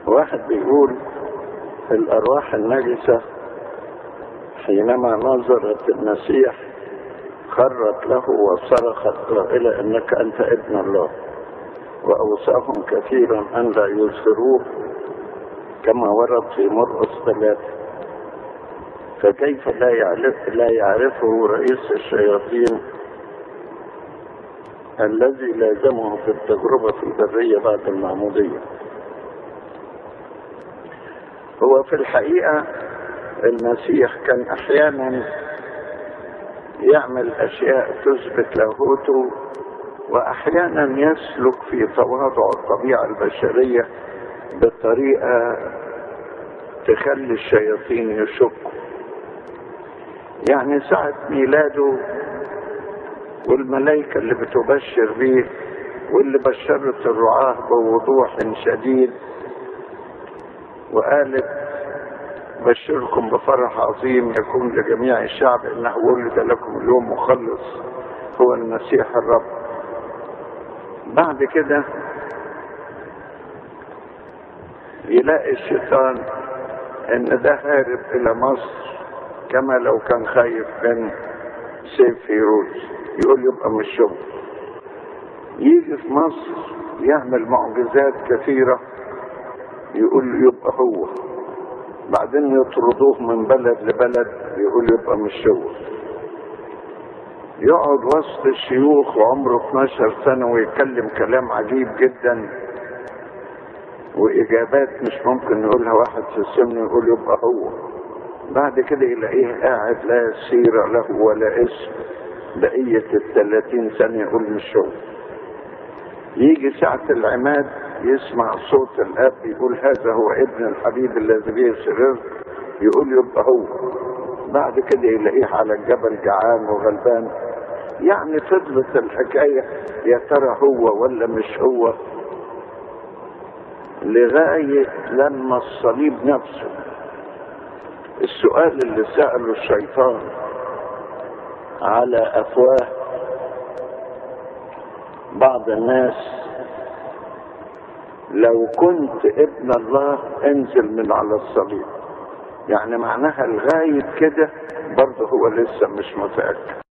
واحد بيقول الأرواح النجسة حينما نظرت المسيح خرت له وصرخت قائلة إنك أنت ابن الله وأوصاهم كثيرا أن لا يظهروه كما ورد في مرقس ثلاثة فكيف لا يعرف لا يعرفه رئيس الشياطين الذي لازمه في التجربة في البرية بعد المعمودية هو في الحقيقة المسيح كان أحيانا يعمل أشياء تثبت لاهوته وأحيانا يسلك في تواضع الطبيعة البشرية بطريقة تخلي الشياطين يشكوا يعني ساعة ميلاده والملائكة اللي بتبشر بيه واللي بشرت الرعاة بوضوح شديد وقالت بشركم بفرح عظيم يكون لجميع الشعب انه ولد لكم اليوم مخلص هو المسيح الرب بعد كده يلاقي الشيطان ان ده هارب الى مصر كما لو كان خايف من سيف هيرودس يقول يبقى مش شغل يجي في مصر يعمل معجزات كثيرة يقول يبقى هو بعدين يطردوه من بلد لبلد يقول يبقى مش شغل يقعد وسط الشيوخ وعمره 12 سنة ويتكلم كلام عجيب جدا وإجابات مش ممكن يقولها واحد في السن يقول يبقى هو بعد كده يلاقيه قاعد لا سيرة له ولا اسم بقية الثلاثين سنة يقول مش شغل يجي ساعة العماد يسمع صوت الأب يقول هذا هو ابن الحبيب الذي به سررت يقول يبقى هو بعد كده يلاقيه على الجبل جعان وغلبان يعني فضلت الحكاية يا ترى هو ولا مش هو لغاية لما الصليب نفسه السؤال اللي سأله الشيطان على أفواه بعض الناس لو كنت ابن الله انزل من على الصليب يعني معناها لغاية كده برضه هو لسه مش متأكد